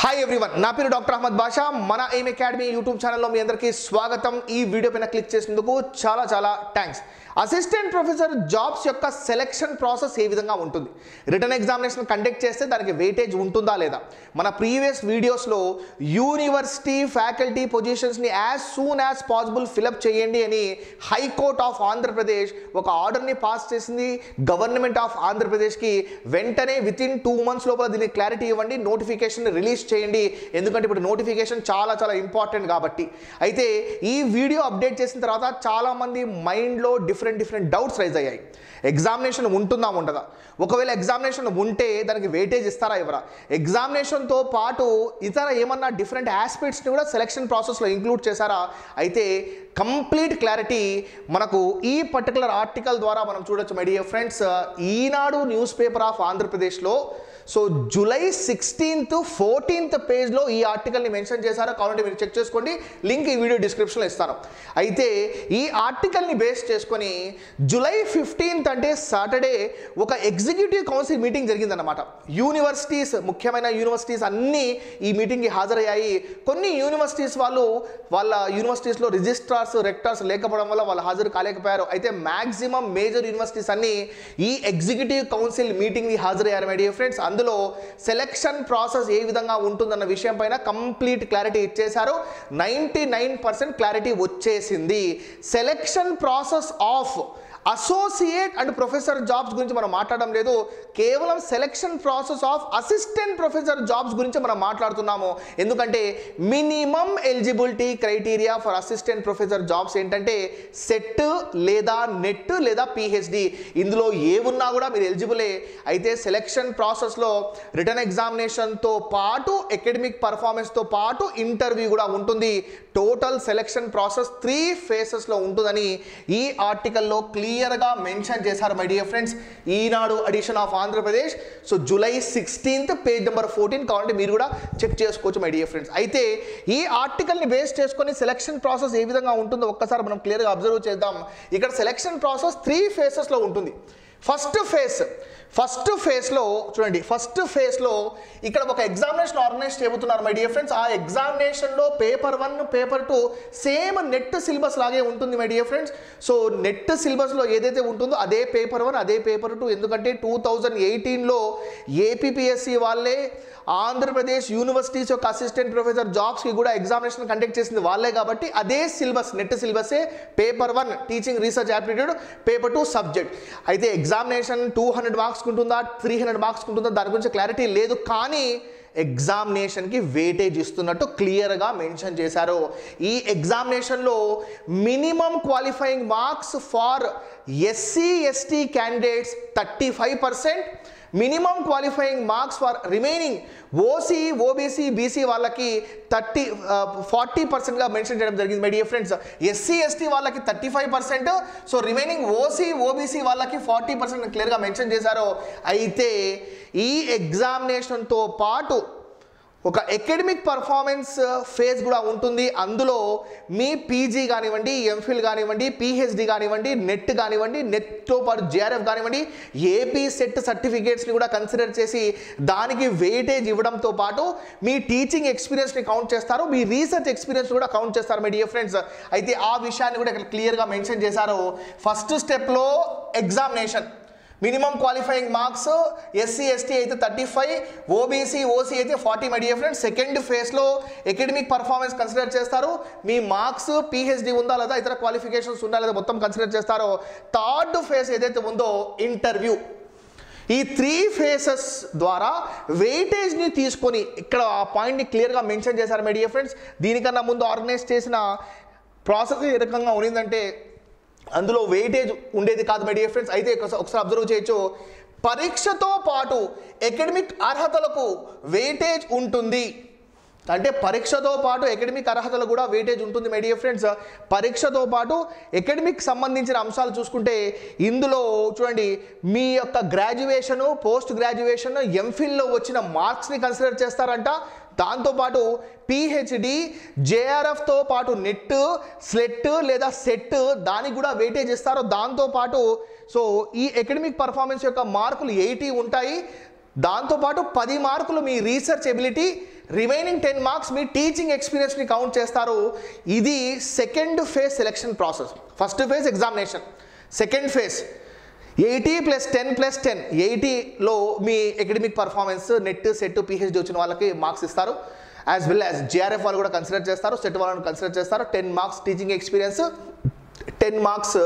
hi everyone నా పేరు doctor Ahmed బాషా మన ఎయిమ్ అకాడమీ యూట్యూబ్ ఛానల్లో మీ అందరికీ స్వాగతం ఈ వీడియో పైన క్లిక్ చేసినందుకు చాలా చాలా థ్యాంక్స్ అసిస్టెంట్ ప్రొఫెసర్ జాబ్స్ యొక్క సెలెక్షన్ ప్రాసెస్ ఏ విధంగా ఉంటుంది రిటర్న్ ఎగ్జామినేషన్ కండక్ట్ చేస్తే దానికి వెయిటేజ్ ఉంటుందా లేదా మన ప్రీవియస్ వీడియోస్లో యూనివర్సిటీ ఫ్యాకల్టీ పొజిషన్స్ని as soon as possible fill up చేయండి అని హైకోర్ట్ ఆఫ్ ఆంధ్రప్రదేశ్ ఒక ఆర్డర్ని పాస్ చేసింది గవర్నమెంట్ ఆఫ్ ఆంధ్రప్రదేశ్కి వెంటనే విత్ ఇన్ టూ మంత్స్ లోపల దీనికి క్లారిటీ ఇవ్వండి నోటిఫికేషన్ రిలీజ్ చేయండి ఎందుకంటే ఇప్పుడు నోటిఫికేషన్ చాలా చాలా ఇంపార్టెంట్ కాబట్టి అయితే ఈ వీడియో అప్డేట్ చేసిన తర్వాత చాలామంది మైండ్లో డిఫరెంట్ డిఫరెంట్ డౌట్స్ రైజ్ అయ్యాయి ఎగ్జామినేషన్ ఉంటుందా ఉండదా ఒకవేళ ఎగ్జామినేషన్ ఉంటే దానికి వెయిటేజ్ ఇస్తారా ఇవ్వరా ఎగ్జామినేషన్తో పాటు ఇతర ఏమన్నా డిఫరెంట్ ఆస్పెక్ట్స్ని కూడా సెలక్షన్ ప్రాసెస్లో ఇంక్లూడ్ చేశారా అయితే కంప్లీట్ క్లారిటీ మనకు ఈ పర్టికులర్ ఆర్టికల్ ద్వారా మనం చూడొచ్చు my dear friends Eenadu news paper of ఆంధ్రప్రదేశ్లో సో జూలై సిక్స్టీన్త్ ఫోర్టీన్త్ పేజ్లో ఈ ఆర్టికల్ని మెన్షన్ చేశారో కావాలంటే మీరు చెక్ చేసుకోండి లింక్ ఈ వీడియో డిస్క్రిప్షన్లో ఇస్తాను అయితే ఈ ఆర్టికల్ని బేస్ చేసుకొని జూలై ఫిఫ్టీన్త్ అంటే సాటర్డే ఒక ఎగ్జిక్యూటివ్ కౌన్సిల్ మీటింగ్ జరిగిందన్నమాట యూనివర్సిటీస్ ముఖ్యమైన యూనివర్సిటీస్ అన్నీ ఈ మీటింగ్కి హాజరయ్యాయి కొన్ని యూనివర్సిటీస్ వాళ్ళు వాళ్ళ యూనివర్సిటీస్లో రిజిస్ట్రార్స్ రెక్టర్స్ లేకపోవడం వల్ల వాళ్ళు హాజరు కాలేకపోయారు అయితే మ్యాక్సిమం మేజర్ యూనివర్సిటీస్ అన్ని ఈ ఎగ్జిక్యూటివ్ కౌన్సిల్ మీటింగ్ని హాజరయ్యారు మై డియర్ ఫ్రెండ్స్ అందులో సెలక్షన్ ప్రాసెస్ ఏ విధంగా ఉంటుందన్న విషయం పైన కంప్లీట్ క్లారిటీ ఇచ్చేశారు నైంటీ నైన్ పర్సెంట్ క్లారిటీ వచ్చేసింది selection process of associate and professor jobs గురించి మనం మాట్లాడడం లేదు కేవలం selection process of assistant professor jobs గురించి మనం మాట్లాడుతున్నాము ఎందుకంటే minimum eligibility criteria for assistant professor jobs ఏంటంటే సెట్ లేదా నెట్ లేదా పిహెచ్డి ఇందులో ఏ ఉన్నా కూడా మీరు ఎలిజిబులే అయితే సెలక్షన్ ప్రాసెస్లో రిటర్న్ ఎగ్జామినేషన్తో పాటు అకాడమిక్ పర్ఫార్మెన్స్తో పాటు ఇంటర్వ్యూ కూడా ఉంటుంది టోటల్ సెలక్షన్ ప్రాసెస్ త్రీ ఫేసెస్లో ఉంటుందని ఈ ఆర్టికల్లో క్లియర్గా మెన్షన్ చేశారు my dear friends Eenadu edition of Andhra Pradesh so July sixteenth page number fourteen కావాలంటే మీరు కూడా చెక్ చేసుకోవచ్చు మై డియర్ ఫ్రెండ్స్ అయితే ఈ ఆర్టికల్ని బేస్ చేసుకొని సెలక్షన్ ప్రాసెస్ ఏ విధంగా ఉంటుందో ఒక్కసారి మనం క్లియర్గా అబ్జర్వ్ చేద్దాం ఇక్కడ సెలక్షన్ ప్రాసెస్ త్రీ ఫేసెస్లో ఉంటుంది ఫస్ట్ ఫేస్ ఫస్ట్ ఫేజ్లో చూడండి ఫస్ట్ ఫేజ్లో ఇక్కడ ఒక ఎగ్జామినేషన్ ఆర్గనైజ్ చేయబోతున్నారు మై డియర్ ఫ్రెండ్స్ ఆ ఎగ్జామినేషన్లో paper one paper two same NET syllabus లాగే ఉంటుంది my dear friends so NET సిలబస్లో ఏదైతే ఉంటుందో అదే పేపర్ వన్ అదే పేపర్ టూ ఎందుకంటే టూ థౌజండ్ ఎయిటీన్లో ఏపీపీఎస్సి వాళ్ళే ఆంధ్రప్రదేశ్ యూనివర్సిటీస్ యొక్క అసిస్టెంట్ ప్రొఫెసర్ జాబ్స్కి కూడా ఎగ్జామినేషన్ కండక్ట్ చేసింది వాళ్ళే కాబట్టి అదే సిలబస్ నెట్ సిలబసే paper one teaching research aptitude paper two subject అయితే ఎగ్జామినేషన్ టూ హండ్రెడ్ మార్క్స్ ఉంటుందా త్రీ హండ్రెడ్ మార్క్స్ ఉంటుందా దాని గురించి క్లారిటీ లేదు కానీ ఎగ్జామినేషన్కి వెయిటేజ్ ఇస్తున్నట్టు క్లియర్గా మెన్షన్ చేశారు ఈ ఎగ్జామినేషన్లో minimum qualifying marks for SC ST candidates thirty five percent minimum qualifying marks for remaining OC OBC BC వాళ్ళకి థర్టీ ఫార్టీ పర్సెంట్గా మెన్షన్ చేయడం జరిగింది my dear friends SC ST వాళ్ళకి thirty five percent so remaining OC OBC వాళ్ళకి forty percent క్లియర్గా mention చేశారు అయితే ఈ ఎగ్జామినేషన్తో పాటు ఒక అకాడమిక్ పర్ఫార్మెన్స్ ఫేజ్ కూడా ఉంటుంది అందులో మీ పీజీ కానివ్వండి ఎంఫిల్ కానివ్వండి పిహెచ్డి కానివ్వండి నెట్ కానివ్వండి నెట్తో పాటు జేఆర్ఎఫ్ కానివ్వండి ఏపీ సెట్ సర్టిఫికేట్స్ని కూడా కన్సిడర్ చేసి దానికి వెయిటేజ్ ఇవ్వడంతో పాటు మీ టీచింగ్ ఎక్స్పీరియన్స్ని కౌంట్ చేస్తారు మీ రీసెర్చ్ ఎక్స్పీరియన్స్ కూడా కౌంట్ చేస్తారు మై డియర్ ఫ్రెండ్స్ అయితే ఆ విషయాన్ని కూడా ఇక్కడ క్లియర్గా మెన్షన్ చేశారు ఫస్ట్ స్టెప్లో examination minimum qualifying marks SC ST అయితే థర్టీ ఫైవ్ ఓబీసీ ఓసీ అయితే forty my dear friends second ఫేజ్లో అకాడమిక్ పర్ఫార్మెన్స్ కన్సిడర్ చేస్తారు మీ మార్క్స్ పిహెచ్డి ఉందా లేదా ఇతర క్వాలిఫికేషన్స్ ఉందా లేదా మొత్తం కన్సిడర్ చేస్తారో థర్డ్ ఫేజ్ ఏదైతే ఉందో ఇంటర్వ్యూ ఈ త్రీ ఫేసెస్ ద్వారా వెయిటేజ్ని తీసుకొని ఇక్కడ ఆ పాయింట్ని క్లియర్గా మెన్షన్ చేశారు మై డియర్ ఫ్రెండ్స్ దీనికన్నా ముందు ఆర్గనైజ్ చేసిన ప్రాసెస్ ఏ రకంగా ఉన్నిందంటే అందులో వెయిటేజ్ ఉండేది కాదు మై డియర్ ఫ్రెండ్స్ అయితే ఒకసా- ఒకసారి అబ్జర్వ్ చేయొచ్చు పరీక్షతో పాటు అకాడమిక్ అర్హతలకు వెయిటేజ్ ఉంటుంది అంటే పరీక్షతో పాటు అకాడమిక్ అర్హతలు కూడా వెయిటేజ్ ఉంటుంది మై డియర్ ఫ్రెండ్స్ పరీక్షతో పాటు అకాడమిక్ సంబంధించిన అంశాలు చూసుకుంటే ఇందులో చూడండి మీ యొక్క గ్రాడ్యుయేషను పోస్ట్ గ్రాడ్యుయేషన్ ఎంఫిల్లో వచ్చిన మార్క్స్ని కన్సిడర్ చేస్తారంట దాంతోపాటు పిహెచ్డి జేఆర్ఎఫ్తో పాటు నెట్ స్లెట్ లేదా సెట్ దానికి కూడా వెయిటేజ్ ఇస్తారు దాంతోపాటు సో ఈ అకాడమిక్ పర్ఫార్మెన్స్ యొక్క మార్కులు ఎయిటీ ఉంటాయి దాంతోపాటు పది మార్కులు మీ research ability remaining ten marks మీ టీచింగ్ ఎక్స్పీరియన్స్ని కౌంట్ చేస్తారు ఇది second phase selection process first phase examination second phase eighty plus ten plus ten ఎయిటీలో మీ academic performance NET SET PhD వచ్చిన వాళ్ళకి మార్క్స్ ఇస్తారు యాజ్ వెల్ యాజ్ జిఆర్ఎఫ్ వాళ్ళు కూడా కన్సిడర్ చేస్తారు సెట్ వాళ్ళని కన్సిడర్ చేస్తారు ten marks teaching experience ten marks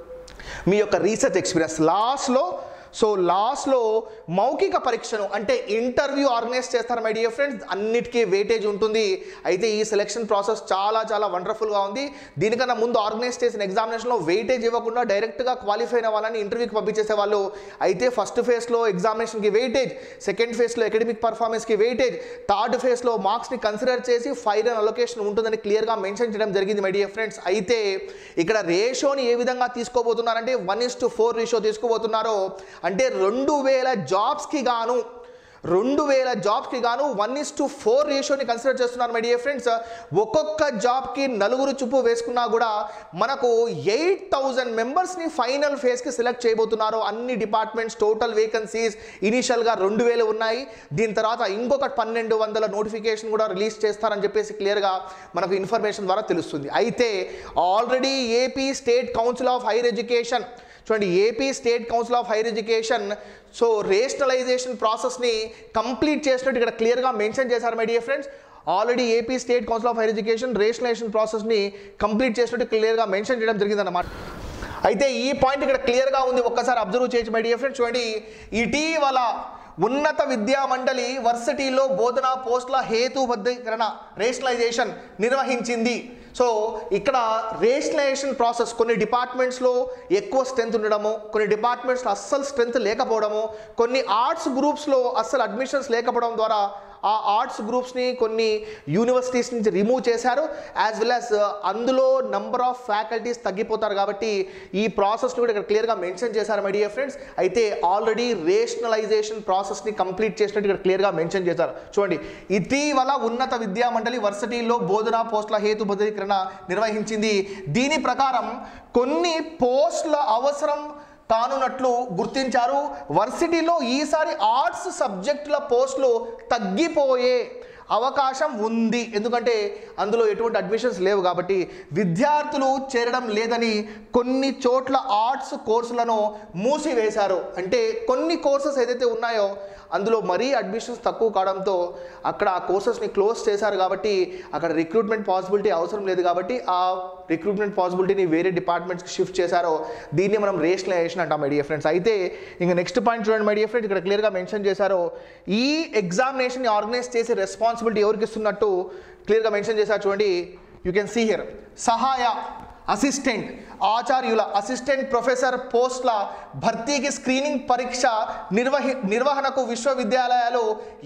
మీ యొక్క రీసెర్చ్ ఎక్స్పీరియన్స్ లాస్ట్లో సో లాస్ట్లో మౌఖిక పరీక్షను అంటే ఇంటర్వ్యూ ఆర్గనైజ్ చేస్తారు మై డియర్ ఫ్రెండ్స్ అన్నిటికీ వెయిటేజ్ ఉంటుంది అయితే ఈ సెలెక్షన్ ప్రాసెస్ చాలా చాలా వండర్ఫుల్గా ఉంది దీనికన్నా ముందు ఆర్గనైజ్ చేసిన ఎగ్జామినేషన్లో వెయిటేజ్ ఇవ్వకుండా డైరెక్ట్గా క్వాలిఫై అయిన వాళ్ళని ఇంటర్వ్యూకి పంపించేసే వాళ్ళు అయితే ఫస్ట్ ఫేజ్లో ఎగ్జామినేషన్కి వెయిటేజ్ సెకండ్ ఫేజ్లో అకాడమిక్ పర్ఫార్మెన్స్కి వెయిటేజ్ థర్డ్ ఫేజ్లో మార్క్స్ని కన్సిడర్ చేసి ఫైనల్ అలొకేషన్ ఉంటుందని క్లియర్గా మెన్షన్ చేయడం జరిగింది మై డియర్ ఫ్రెండ్స్ అయితే ఇక్కడ రేషియోని ఏ విధంగా తీసుకోబోతున్నారంటే one is to four ratio తీసుకోబోతున్నారో అంటే రెండు వేల జాబ్స్కి గాను రెండు వేల జాబ్స్కి గాను వన్ ఇస్ టు ఫోర్ రేషియోని కన్సిడర్ చేస్తున్నారు మై డియర్ ఫ్రెండ్స్ ఒక్కొక్క జాబ్కి నలుగురు చుప్పు వేసుకున్నా కూడా మనకు ఎయిట్ థౌజండ్ మెంబర్స్ని ఫైనల్ ఫేజ్కి సెలెక్ట్ చేయబోతున్నారు అన్ని డిపార్ట్మెంట్స్ టోటల్ వేకెన్సీస్ ఇనీషియల్గా రెండు వేలు ఉన్నాయి దీని తర్వాత ఇంకొక పన్నెండు వందల నోటిఫికేషన్ కూడా రిలీజ్ చేస్తారని చెప్పేసి క్లియర్గా మనకు ఇన్ఫర్మేషన్ ద్వారా తెలుస్తుంది అయితే already AP state council of higher education చూడండి AP state council of higher education so rationalisation ప్రాసెస్ని కంప్లీట్ చేసినట్టు ఇక్కడ క్లియర్గా మెన్షన్ చేశారు my dear friends already AP state council of higher education rationalisation ప్రాసెస్ని కంప్లీట్ చేసినట్టు క్లియర్గా మెన్షన్ చేయడం జరిగిందన్నమాట అయితే ఈ పాయింట్ ఇక్కడ క్లియర్గా ఉంది ఒక్కసారి అబ్జర్వ్ చేయొచ్చు మై డియర్ ఫ్రెండ్స్ చూడండి ఇటీవల ఉన్నత విద్యా మండలి వర్సిటీలో బోధనా పోస్టుల హేతుబద్ధీకరణ రేషనలైజేషన్ నిర్వహించింది సో ఇక్కడ రేషనలైజేషన్ ప్రాసెస్ కొన్ని డిపార్ట్మెంట్స్లో ఎక్కువ స్ట్రెంత్ ఉండడము కొన్ని డిపార్ట్మెంట్స్లో అస్సలు స్ట్రెంత్ లేకపోవడము కొన్ని ఆర్ట్స్ గ్రూప్స్లో అస్సలు అడ్మిషన్స్ లేకపోవడం ద్వారా ఆ ఆర్ట్స్ గ్రూప్స్ని కొన్ని యూనివర్సిటీస్ నుంచి రిమూవ్ చేశారు యాజ్ వెల్ యాజ్ అందులో నంబర్ ఆఫ్ ఫ్యాకల్టీస్ తగ్గిపోతారు కాబట్టి ఈ ప్రాసెస్ని కూడా ఇక్కడ క్లియర్గా మెన్షన్ చేశారు మై డియర్ ఫ్రెండ్స్ అయితే ఆల్రెడీ రేషనలైజేషన్ ప్రాసెస్ని కంప్లీట్ చేసినట్టు ఇక్కడ క్లియర్గా మెన్షన్ చేశారు చూడండి ఇటీవల ఉన్నత విద్యా మండలి వర్సిటీల్లో బోధనా పోస్టుల హేతుబద్ధీకరణ నిర్వహించింది దీని ప్రకారం కొన్ని పోస్టుల అవసరం కానున్నట్లు గుర్తించారు వర్సిటీలో ఈసారి ఆర్ట్స్ సబ్జెక్టుల పోస్టులు తగ్గిపోయే అవకాశం ఉంది ఎందుకంటే అందులో ఎటువంటి అడ్మిషన్స్ లేవు కాబట్టి విద్యార్థులు చేరడం లేదని కొన్ని చోట్ల ఆర్ట్స్ కోర్సులను మూసివేశారు అంటే కొన్ని కోర్సెస్ ఏదైతే ఉన్నాయో అందులో మరీ అడ్మిషన్స్ తక్కువ కావడంతో అక్కడ ఆ కోర్సెస్ని క్లోజ్ చేశారు కాబట్టి అక్కడ రిక్రూట్మెంట్ పాసిబిలిటీ అవసరం లేదు కాబట్టి ఆ రిక్రూట్మెంట్ పాసిబిలిటీని వేరే డిపార్ట్మెంట్స్కి షిఫ్ట్ చేశారో దీన్ని మనం రేషనలైజేషన్ అంటాం మై డియర్ ఫ్రెండ్స్ అయితే ఇంకా నెక్స్ట్ పాయింట్ చూడండి మై డియర్ ఫ్రెండ్స్ ఇక్కడ క్లియర్గా మెన్షన్ చేశారు ఈ ఎగ్జామినేషన్ ఆర్గనైజ్ చేసే రెస్పాన్సిబిలిటీ ఎవరికి ఇస్తున్నట్టు క్లియర్గా మెన్షన్ చేశారు చూడండి యూ కెన్ సీ హియర్ సహాయ అసిస్టెంట్ ఆచార్యుల అసిస్టెంట్ ప్రొఫెసర్ పోస్ట్ల భర్తీకి స్క్రీనింగ్ పరీక్ష నిర్వహి నిర్వహణకు విశ్వవిద్యాలయాలు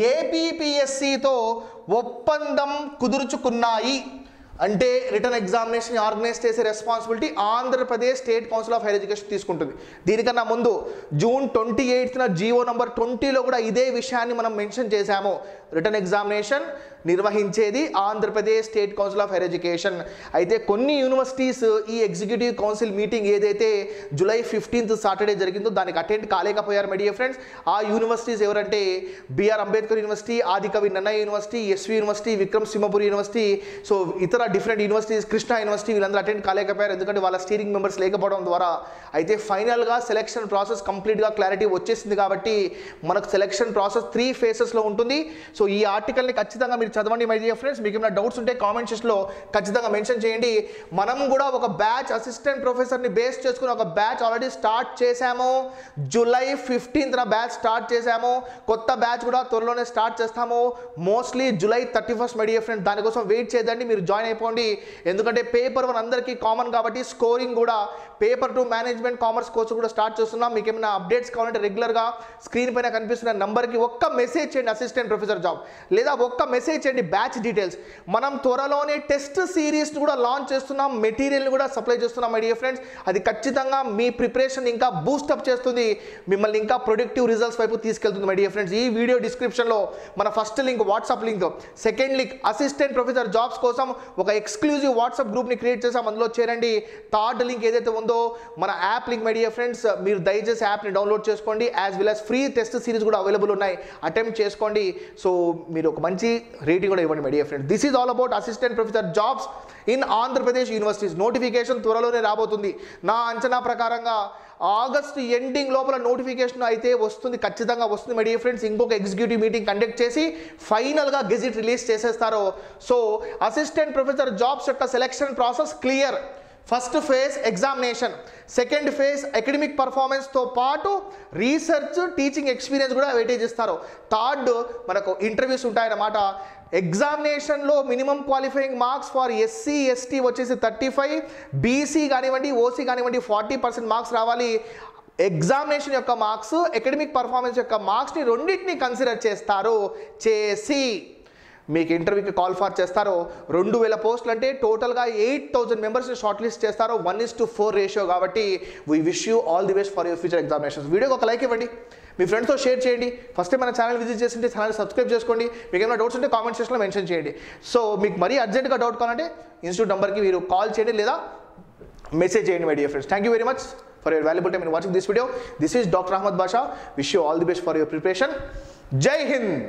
ఏపీపీఎస్సితో ఒప్పందం కుదుర్చుకున్నాయి అంటే రిటర్న్ ఎగ్జామినేషన్ ఆర్గనైజ్ చేసే responsibility Andhra Pradesh state council of higher education తీసుకుంటుంది దీనికన్నా ముందు జూన్ ట్వంటీ ఎయిత్న జియో నంబర్ ట్వంటీలో కూడా ఇదే విషయాన్ని మనం మెన్షన్ చేశాము రిటర్న్ ఎగ్జామినేషన్ నిర్వహించేది Andhra Pradesh state council of higher education అయితే కొన్ని యూనివర్సిటీస్ ఈ ఎగ్జిక్యూటివ్ కౌన్సిల్ మీటింగ్ ఏదైతే జూలై ఫిఫ్టీన్త్ సాటర్డే జరిగిందో దానికి అటెండ్ కాలేకపోయారు మై డియర్ ఫ్రెండ్స్ ఆ యూనివర్సిటీస్ ఎవరంటే BR Ambedkar university Adikavi Nannaya university SV university Vikram Simhapuri university so ఇతర డిఫరెంట్ యూనివర్సిటీస్ కృష్ణా యూనివర్సిటీ వీళ్ళందరూ అటెండ్ కాలేకపోయారు ఎందుకంటే వాళ్ళ స్టీరింగ్ మెంబర్స్ లేకపోవడం ద్వారా అయితే ఫైనల్గా సెలక్షన్ ప్రాసెస్ కంప్లీట్గా క్లారిటీ వచ్చేసింది కాబట్టి మనకు సెలక్షన్ ప్రాసెస్ త్రీ ఫేసెస్లో ఉంటుంది సో ఈ ఆర్టికల్ని ఖచ్చితంగా మీరు చదవండి మై డియర్ ఫ్రెండ్స్ మీకు ఏమైనా డౌట్స్ ఉంటే కామెంట్ సెక్షన్లో ఖచ్చితంగా మెన్షన్ చేయండి మనం కూడా ఒక బ్యాచ్ అసిస్టెంట్ ప్రొఫెసర్ని బేస్ చేసుకుని ఒక బ్యాచ్ ఆల్రెడీ స్టార్ట్ చేశాము జూలై ఫిఫ్టీన్త్న బ్యాచ్ స్టార్ట్ చేశాము కొత్త బ్యాచ్ కూడా త్వరలోనే స్టార్ట్ చేస్తాము mostly July thirty first my dear friend దానికోసం వెయిట్ చేయదండి మీరు జాయిన్ అయిపోండి ఎందుకంటే పేపర్ వన్ అందరికీ కామన్ కాబట్టి స్కోరింగ్ కూడా paper two management commerce course కూడా స్టార్ట్ చేస్తున్నాం మీకు ఏమైనా అప్డేట్స్ కావాలంటే రెగ్యులర్గా స్క్రీన్ పైన కనిపిస్తున్న నెంబర్కి ఒక్క మెసేజ్ చేయండి అసిస్టెంట్ ప్రొఫెసర్ జాబ్ లేదా ఒక్క మెసేజ్ చేయండి బ్యాచ్ డీటెయిల్స్ మనం త్వరలోనే టెస్ట్ సిరీస్ కూడా లాంచ్ చేస్తున్నాం మెటీరియల్ కూడా సప్లై చేస్తున్నాం మై డియర్ ఫ్రెండ్స్ అది ఖచ్చితంగా మీ ప్రిపరేషన్ ఇంకా బూస్టప్ చేస్తుంది మిమ్మల్ని ఇంకా ప్రొడక్టివ్ రిజల్ట్స్ వైపు తీసుకెళ్తుంది మై డియర్ ఫ్రెండ్స్ ఈ వీడియో డిస్క్రిప్షన్లో మన first link WhatsApp link second link assistant professor jobs కోసం ఒక ఒక ఎక్స్క్లూజివ్ వాట్సాప్ గ్రూప్ని క్రియేట్ చేసాం అందులో చేరండి థర్డ్ లింక్ ఏదైతే ఉందో మన యాప్ లింక్ మీడియా ఫ్రెండ్స్ మీరు దయచేసి యాప్ని డౌన్లోడ్ చేసుకోండి as well as free test series కూడా అవైలబుల్ ఉన్నాయి అటెంప్ట్ చేసుకోండి సో మీరు ఒక మంచి రేటింగ్ కూడా ఇవ్వండి media friends this is all about assistant professor jobs in Andhra Pradesh universities notification త్వరలోనే రాబోతుంది నా అంచనా ప్రకారంగా ఆగస్ట్ ఎండింగ్ లోపల నోటిఫికేషన్ అయితే వస్తుంది ఖచ్చితంగా వస్తుంది మై డియర్ ఫ్రెండ్స్ ఇంకొక ఎగ్జిక్యూటివ్ మీటింగ్ కండక్ట్ చేసి ఫైనల్గా గెజిట్ రిలీజ్ చేసేస్తారు సో అసిస్టెంట్ ప్రొఫెసర్ జాబ్స్ యొక్క selection process clear first phase examination second phase academic పర్ఫార్మెన్స్తో పాటు రీసెర్చ్ టీచింగ్ ఎక్స్పీరియన్స్ కూడా వెయిటేజ్ ఇస్తారు థర్డ్ మనకు ఇంటర్వ్యూస్ ఉంటాయన్నమాట ఎగ్జామినేషన్లో minimum qualifying marks for SC ST వచ్చేసి థర్టీ ఫైవ్ బీసీ కానివ్వండి ఓసీ కానివ్వండి ఫార్టీ పర్సెంట్ మార్క్స్ రావాలి ఎగ్జామినేషన్ యొక్క మార్క్స్ అకాడమిక్ పర్ఫార్మెన్స్ యొక్క మార్క్స్ని రెండింటిని కన్సిడర్ చేస్తారు చేసి మీకు ఇంటర్వ్యూకి కాల్ ఫార్ చేస్తారు రెండు వేల పోస్టులు అంటే టోటల్గా ఎయిట్ థౌసండ్ మెంబర్స్ని షార్ట్ లిస్ట్ చేస్తారు one is to four ratio కాబట్టి we wish you all the best for your future examinations వీడియోకి ఒక లైక్ ఇవ్వండి మీ ఫ్రెండ్స్తో షేర్ చేయండి ఫస్ట్ టైం మన ఛానల్ విజిట్ చేసింటే ఛానల్ సబ్స్క్రైబ్ చేసుకోండి మీకు ఏమైనా డౌట్స్ ఉంటే కామెంట్ సెక్షన్లో మెన్షన్ చేయండి సో మీకు మరీ అర్జెంట్గా డౌట్ కావాలంటే ఇన్స్టిట్యూట్ నెంబర్కి మీరు కాల్ చేయండి లేదా మెసేజ్ చేయండి my dear friends thank you very much for your valuable time in watching this video this is doctor Ahmed Basha wish you all the best for your preparation Jai Hind